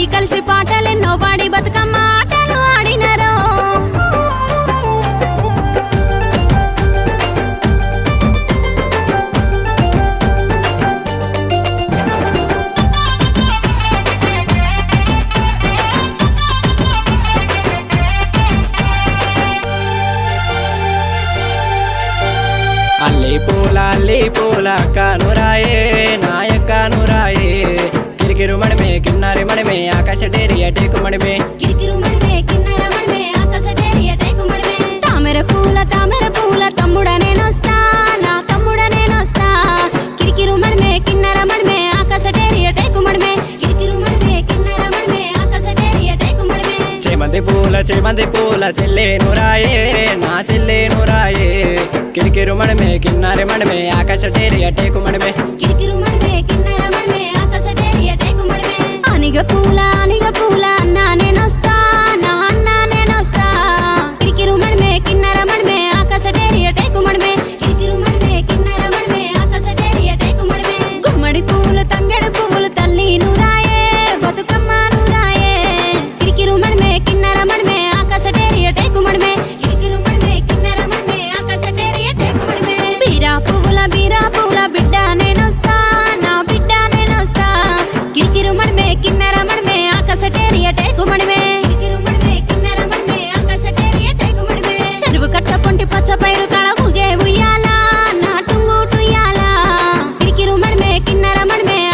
కలిసి పాటలెన్నో పాడి బతుకమ్మ ఆటలు ఆడినరో అల్లి పూల అల్లి పూల కానురాయే నాయక్క నురాయే కిరికిరు మడిమే కిన్నారి మడిమే ఆకాశ డేరి అటేకు మడిమే కిరికిరు మడిమే కిన్నెర మడిమే ఆకాశ డేరియ టేకు మడిమే తామర పూల తామర పూల తమ్ముడ నేనొస్తా నా తమ్ముడ నేనొస్తా కిరికిరు మడిమే కిన్నెర మడిమే ఆకాశ డేరియ టేకు మడిమే కిరికిరు మడిమే కిన్నెర మడిమే ఆకాశ డేరియ టేకు మడిమే చేమంతి పూల చేమంతి పూల చెల్లే నురాయే నా చెల్లే నురాయే కిరికిరు మడిమే కిన్నారి మడిమే ఆకాశ డేరి అటేకు మడిమే కిరికిరు మడిమే కిన్నెర మడిమే ఆకాశ డేరియ టేకు మడిమే అనిగ పూల అనిగ పూల అన్నా నేనొస్తా నా అన్నా నేనొస్తా కిరికిరు మడిమే కిన్నెర మడిమే ఆకాశ డేరియ టేకు మడిమే కిరికిరు మడిమే కిన్నెర మడిమే ఆకాశ డేరియ టేకు మడిమే గుమ్మడి పూలు తంగెడు పువ్వులు తల్లి నురాయే బతుకమ్మ నురాయే కిరికిరు మడిమే కిన్నెర మడిమే ఆకాశ డేరియ టేకు మడిమే కిరికిరు మడిమే కిన్నెర మడిమే ఆకాశ డేరియ టేకు మడిమే బీరా పువ్వుల బీరా పువ్వుల బిడ్డ నేనొస్తా నా బిడ్డ నేనొస్తా కిరికిరు మడిమే కిన్నెర మడిమే ఆకాశ డేరియ టేకు మడిమే కిరికిరు మడిమే కిన్నెర మడిమే ఆకాశ డేరియ టేకు మడిమే చెరువు కట్ట పొంటి పచ్చ పైరు కడ ఊగే ఉయ్యాల నా టుంగు టుయ్యాల కిరికిరు మడిమే కిన్నెర మడిమే